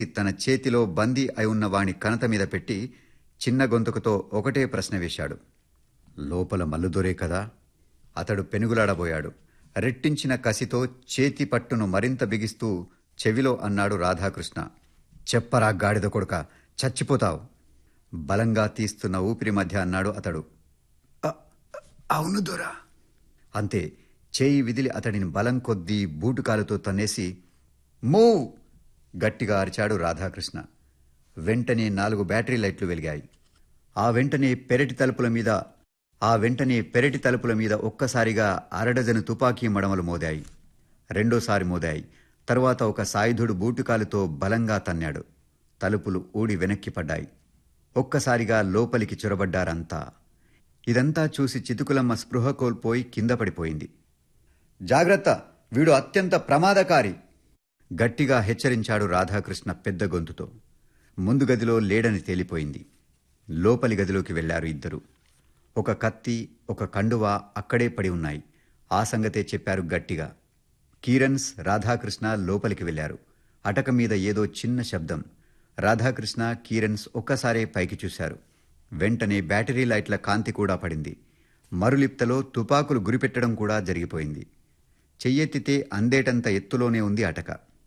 తన చేతిలో బందీ అయి ఉన్న వాణ్ణి కనత మీద పెట్టి చిన్న గొంతుకుతో ఒకటే ప్రశ్న వేశాడు లోపల మల్లుదొరే కదా అతడు పెనుగులాడబోయాడు రెట్టించిన కసితో చేతి పట్టును మరింత బిగిస్తూ చెవిలో అన్నాడు రాధాకృష్ణ చెప్పరా గాడిద కొడుక చచ్చిపోతావు బలంగా తీస్తున్న ఊపిరి మధ్య అన్నాడు అతడు "అ- అవును దొరా అంతే చేయి విదిలి అతడిని బలం కొద్దీ బూటుకాలుతో తన్నేసి మూవ్ గట్టిగా అరిచాడు రాధాకృష్ణ వెంటనే నాలుగు బ్యాటరీ లైట్లు వెలిగాయి ఆ వెంటనే పెరటి తలుపుల మీద ఆ వెంటనే పెరటి తలుపుల మీద ఒక్కసారిగా అరడజను తుపాకీ మడమలు మోదాయి రెండోసారి మోదాయి తరువాత ఒక సాయుధుడు బూటుకాలుతో బలంగా తన్నాడు తలుపులు ఊడి వెనక్కి పడ్డాయి ఒక్కసారిగా లోపలికి చొరబడ్డారంతా ఇదంతా చూసి చితుకులమ్మ స్పృహ కోల్పోయి కింద పడిపోయింది జాగ్రత్త వీడు అత్యంత ప్రమాదకారి గట్టిగా హెచ్చరించాడు రాధాకృష్ణ పెద్ద గొంతుతో ముందు గదిలో లేడని తేలిపోయింది లోపలి గదిలోకి వెళ్లారు ఇద్దరు ఒక కత్తి ఒక కండువా అక్కడే పడి ఉన్నాయి ఆ సంగతే చెప్పారు గట్టిగా కీరన్స్ రాధాకృష్ణ లోపలికి వెళ్లారు అటక మీద ఏదో చిన్న శబ్దం రాధాకృష్ణ కీరన్స్ ఒక్కసారే పైకి చూశారు వెంటనే బ్యాటరీ లైట్ల కాంతి కూడా పడింది మరులిప్తలో తుపాకులు గురిపెట్టడం కూడా జరిగిపోయింది చెయ్యెత్తితే అందేటంత ఎత్తులోనే ఉంది అటక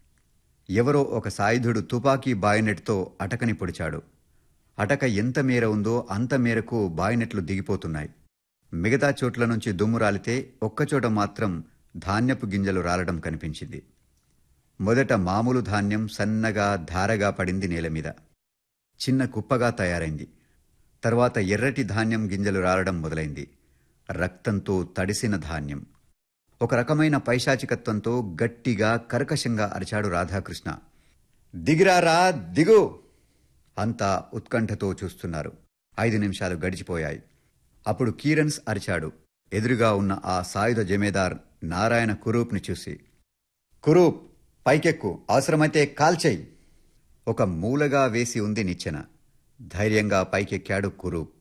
ఎవరో ఒక సాయుధుడు తుపాకీ బాయినెట్తో అటకని పొడిచాడు అటక ఎంత మేర ఉందో అంత మేరకు బాయినెట్లు దిగిపోతున్నాయి మిగతా చోట్ల నుంచి దుమ్ము రాలితే ఒక్కచోట మాత్రం ధాన్యపు గింజలు రాలడం కనిపించింది మొదట మామూలు ధాన్యం సన్నగా ధారగా పడింది నేల మీద చిన్న కుప్పగా తయారైంది తర్వాత ఎర్రటి ధాన్యం గింజలు రాలడం మొదలైంది రక్తంతో తడిసిన ధాన్యం ఒక రకమైన పైశాచికత్వంతో గట్టిగా కర్కశంగా అరిచాడు రాధాకృష్ణ దిగిరారా దిగు అంతా ఉత్కంఠతో చూస్తున్నారు ఐదు నిమిషాలు గడిచిపోయాయి అప్పుడు కీరన్స్ అరిచాడు ఎదురుగా ఉన్న ఆ సాయుధ జమేదార్ నారాయణ కురూప్ని చూసి కురూప్ పైకెక్కు అవసరమైతే కాల్చేయి ఒక మూలగా వేసి ఉంది నిచ్చెన ధైర్యంగా పైకెక్కాడు కురూప్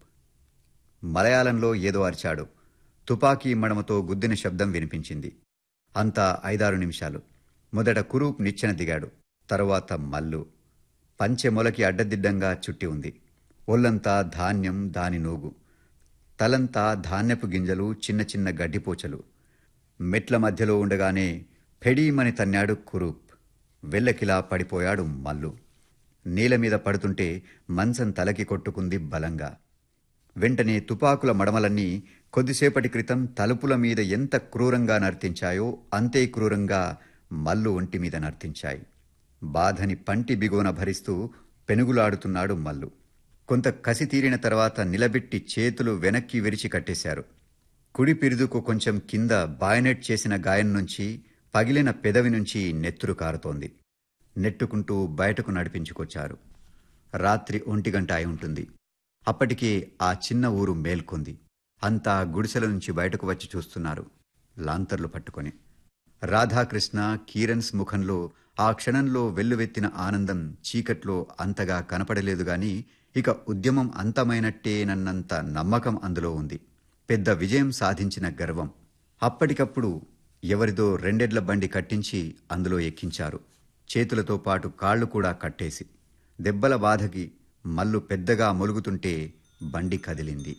మలయాళంలో ఏదో అరిచాడు తుపాకీ మడమతో గుద్దిన శబ్దం వినిపించింది అంతా ఐదారు నిమిషాలు మొదట కురూప్ నిచ్చెన దిగాడు తరువాత మల్లు పంచె మొలకి అడ్డదిడ్డంగా చుట్టి ఉంది ఒళ్ళంతా ధాన్యం దాని నూగు తలంతా ధాన్యపు గింజలు చిన్న చిన్న గడ్డిపోచలు మెట్ల మధ్యలో ఉండగానే ఫెడీమని తన్నాడు కురూప్ వెల్లకిలా పడిపోయాడు మల్లు నీల మీద పడుతుంటే మంచం తలకి కొట్టుకుంది బలంగా వెంటనే తుపాకుల మడమలన్నీ కొద్దిసేపటి క్రితం తలుపుల మీద ఎంత క్రూరంగా నర్తించాయో అంతే క్రూరంగా మల్లు ఒంటి మీద నర్తించాయి బాధని పంటి బిగువన భరిస్తూ పెనుగులాడుతున్నాడు మల్లు కొంత కసి తీరిన తర్వాత నిలబెట్టి చేతులు వెనక్కి విరిచి కట్టేశారు కుడి పిరుదుకు కొంచెం కింద బాయనెట్ చేసిన గాయం నుంచి పగిలిన పెదవి నుంచి నెత్తురు కారుతోంది నెట్టుకుంటూ బయటకు నడిపించుకొచ్చారు రాత్రి ఒంటి గంట అయి ఉంటుంది అప్పటికే ఆ చిన్న ఊరు మేల్కొంది అంతా గుడిసెల నుంచి బయటకు వచ్చి చూస్తున్నారు లాంతర్లు పట్టుకొని రాధాకృష్ణ కీరన్స్ ముఖంలో ఆ క్షణంలో వెల్లువెత్తిన ఆనందం చీకట్లో అంతగా కనపడలేదు గాని ఇక ఉద్యమం అంతమైనట్టేనన్నంత నమ్మకం అందులో ఉంది పెద్ద విజయం సాధించిన గర్వం అప్పటికప్పుడు ఎవరిదో రెండెడ్ల బండి కట్టించి అందులో ఎక్కించారు చేతులతో పాటు కాళ్ళు కూడా కట్టేసి దెబ్బల బాధకి మల్లు పెద్దగా మొలుగుతుంటే బండి కదిలింది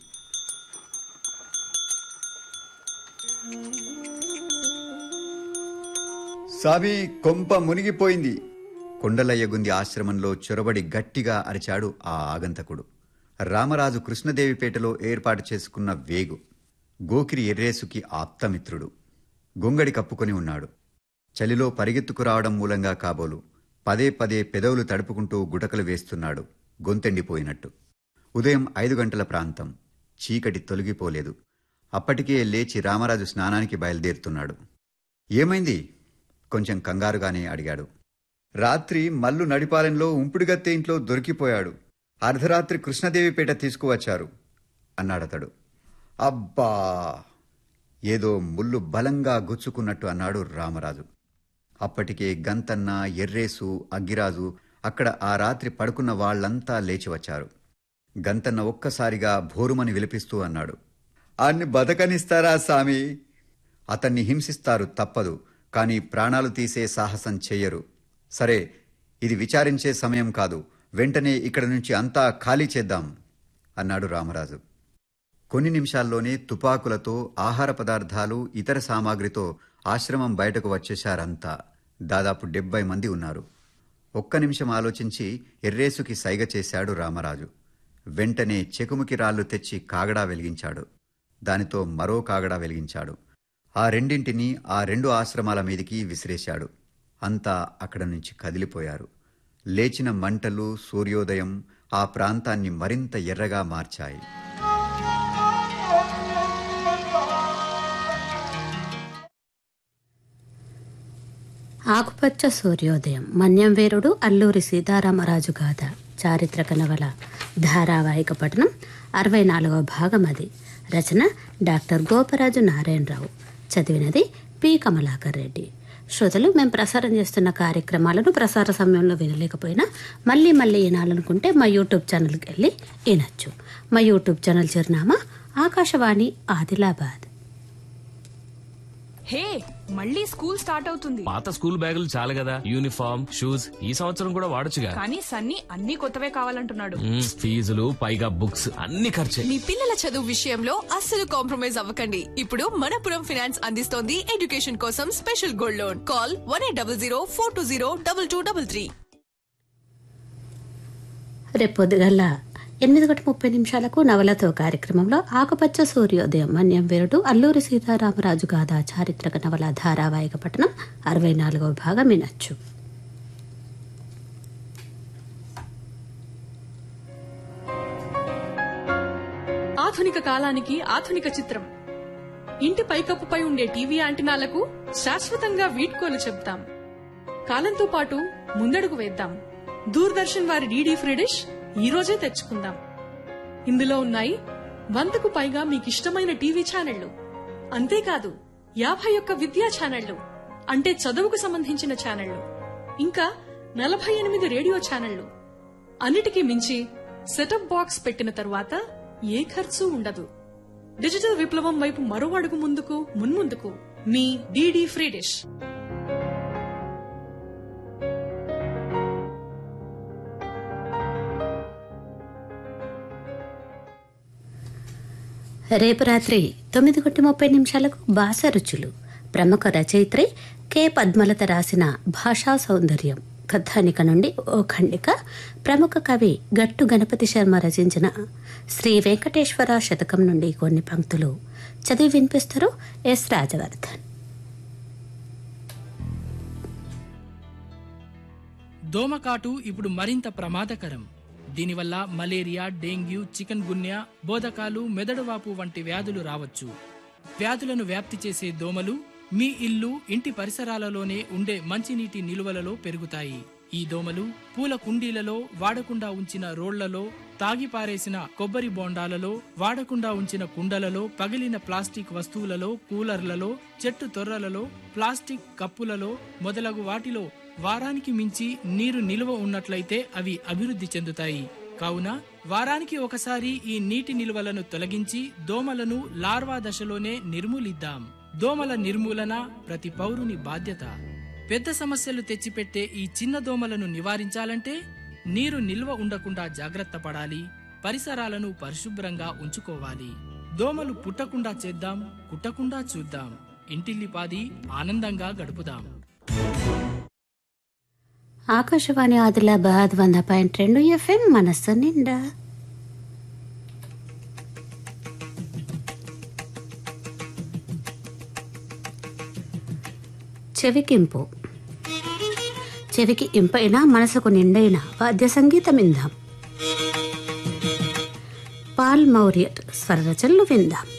సామి కొంప మునిగిపోయింది కొండలయ్యగుంది ఆశ్రమంలో చొరబడి గట్టిగా అరిచాడు ఆ ఆగంతకుడు రామరాజు కృష్ణదేవిపేటలో ఏర్పాటు చేసుకున్న వేగు గోకిరి ఎర్రేసుకి ఆప్తమిత్రుడు గొంగడి కప్పుకొని ఉన్నాడు చలిలో పరిగెత్తుకు రావడం మూలంగా కాబోలు పదే పదే పెదవులు తడుపుకుంటూ గుటకలు వేస్తున్నాడు గొంతెండిపోయినట్టు ఉదయం ఐదు గంటల ప్రాంతం చీకటి తొలగిపోలేదు అప్పటికే లేచి రామరాజు స్నానానికి బయలుదేరుతున్నాడు ఏమైంది కొంచెం కంగారుగానే అడిగాడు రాత్రి మల్లు నడిపాలెంలో ఉంపుడుగత్తె ఇంట్లో దొరికిపోయాడు అర్ధరాత్రి కృష్ణదేవిపేట తీసుకువచ్చారు అన్నాడతడు అబ్బా ఏదో ముళ్ళు బలంగా గుచ్చుకున్నట్టు అన్నాడు రామరాజు అప్పటికే గంతన్న ఎర్రేసు అగ్గిరాజు అక్కడ ఆ రాత్రి పడుకున్న వాళ్లంతా లేచి వచ్చారు గంతన్న ఒక్కసారిగా భోరుమని విలిపిస్తూ అన్నాడు అన్ని బతకనిస్తారా సామి అతన్ని హింసిస్తారు తప్పదు కాని ప్రాణాలు తీసే సాహసం చెయ్యరు సరే ఇది విచారించే సమయం కాదు వెంటనే ఇక్కడ నుంచి అంతా ఖాళీ చేద్దాం అన్నాడు రామరాజు కొన్ని నిమిషాల్లోనే తుపాకులతో ఆహార పదార్థాలు ఇతర సామాగ్రితో ఆశ్రమం బయటకు వచ్చేశారంతా దాదాపు డెబ్బై మంది ఉన్నారు ఒక్క నిమిషం ఆలోచించి ఎర్రేసుకి సైగ చేశాడు రామరాజు వెంటనే చెకుముకి రాళ్లు తెచ్చి కాగడా వెలిగించాడు దానితో మరో కాగడా వెలిగించాడు ఆ రెండింటినీ ఆ రెండు ఆశ్రమాల మీదికి విసిరేశాడు అంతా అక్కడ నుంచి కదిలిపోయారు లేచిన మంటలు సూర్యోదయం ఆ ప్రాంతాన్ని మరింత ఎర్రగా మార్చాయి ఆకుపచ్చ సూర్యోదయం మన్యం వీరుడు అల్లూరి సీతారామరాజు గాథ చారిత్రక నవల ధారావాహిక పఠనం అరవై నాలుగవ భాగం అది రచన డాక్టర్ గోపరాజు నారాయణరావు చదివినది పి కమలాకర్ రెడ్డి శ్రోతలు మేము ప్రసారం చేస్తున్న కార్యక్రమాలను ప్రసార సమయంలో వినలేకపోయినా మళ్ళీ మళ్ళీ వినాలనుకుంటే మా యూట్యూబ్ ఛానల్కి వెళ్ళి వినొచ్చు మా యూట్యూబ్ ఛానల్ చిరునామా ఆకాశవాణి ఆదిలాబాద్ హే మళ్ళీ స్కూల్ స్టార్ట్ అవుతుంది పాత స్కూల్ బ్యాగులు చాలు కదా యూనిఫామ్ షూస్ ఈ సంవత్సరం కూడా వాడొచ్చుగా కానీ సన్నీ అన్ని కొత్తవే కావాలంటున్నాడు మ్మ్, ఫీజులు పైగా బుక్స్ అన్ని ఖర్చే మీ పిల్లల చదువు విషయంలో అస్సలు కాంప్రమైజ్ అవ్వకండి ఇప్పుడు మనపురం ఫైనాన్స్ అందిస్తోంది ఎడ్యుకేషన్ కోసం special gold loan call one eight double zero four two zero double two double three రేపు పొద్దుగల్ల ఎనిమిది గంట ముప్పై నిమిషాలకు నవలతో కార్యక్రమంలో ఆకుపచ్చ సూర్యోదయం మన్యం వీరుడు అల్లూరి సీతారామరాజు గాథ చారిత్రక నవల ధారావాహిక పట్టణం అరవై నాలుగవ భాగం వినొచ్చు ఆధునిక కాలానికి ఆధునిక చిత్రం ఇంటి పైకప్పుపై ఉండే టీవీ యాంటినాలకు శాశ్వతంగా వీడ్కోలు చెప్తాం కాలంతో పాటు ముందడుగు వేద్దాం దూరదర్శన్ వారి డీడీ ఫ్రీ డిష్ ఈ రోజే తెచ్చుకుందాం ఇందులో ఉన్నాయి వందకు పైగా మీకిష్టమైన టీవీ ఛానళ్లు అంతేకాదు యాభై ఒక్క విద్యా ఛానళ్లు అంటే చదువుకు సంబంధించిన ఛానళ్లు ఇంకా నలభై ఎనిమిది రేడియో ఛానళ్లు అన్నిటికీ మించి సెటప్ బాక్స్ పెట్టిన తరువాత ఏ ఖర్చు ఉండదు డిజిటల్ విప్లవం వైపు మరో అడుగు ముందుకు మున్ముందుకు మీ డీడీ ఫ్రీ డిష్ రేపు రాత్రి తొమ్మిది గంట ముప్పై నిమిషాలకు భాష రుచులు ప్రముఖ రచయిత్రి కె పద్మలత రాసిన భాషా సౌందర్యం కథానిక నుండి ఓ ఖండిక ప్రముఖ కవి గట్టు గణపతి శర్మ రచించిన శ్రీ వెంకటేశ్వర శతకం నుండి కొన్ని పంక్తులు చదివి వినిపిస్తారు ఎస్ రాజవర్ధన్ దోమకాటు ఇప్పుడు మరింత ప్రమాదకరం దీనివల్ల మలేరియా డెంగ్యూ చికెన్ గున్యా బోధకాలు మెదడువాపు వంటి వ్యాధులు రావచ్చు వ్యాధులను వ్యాప్తి చేసే దోమలు మీ ఇల్లు ఇంటి పరిసరాలలోనే ఉండే మంచినీటి నిలువలలో పెరుగుతాయి ఈ దోమలు పూల కుండీలలో వాడకుండా ఉంచిన రోళ్లలో తాగి పారేసిన కొబ్బరి బోండాలలో వాడకుండా ఉంచిన కుండలలో పగిలిన ప్లాస్టిక్ వస్తువులలో కూలర్లలో చెట్టు తొర్రలలో ప్లాస్టిక్ కప్పులలో మొదలగు వాటిలో వారానికి మించి నీరు నిలువ ఉన్నట్లయితే అవి అభివృద్ధి చెందుతాయి కావున వారానికి ఒకసారి ఈ నీటి నిల్వలను తొలగించి దోమలను లార్వా దశలోనే నిర్మూలిద్దాం దోమల నిర్మూలన ప్రతి పౌరుని బాధ్యత పెద్ద సమస్యలు తెచ్చిపెట్టే ఈ చిన్న దోమలను నివారించాలంటే నీరు నిల్వ ఉండకుండా జాగ్రత్త పడాలి పరిసరాలను పరిశుభ్రంగా ఉంచుకోవాలి దోమలు పుట్టకుండా చేద్దాం కుట్టకుండా చూద్దాం ఇంటిల్లిపాది ఆనందంగా గడుపుదాం ఆకాశవాణి ఆదిలాబాద్ వంద పాయింట్ రెండు ఎఫ్ఎం మనస్సు నిండా చెవికింపు చెవికి ఇంపైన మనసుకు నిండైన వాద్య సంగీతం ఇందాం పాల్ మౌరియర్ స్వరరచనలు విందాం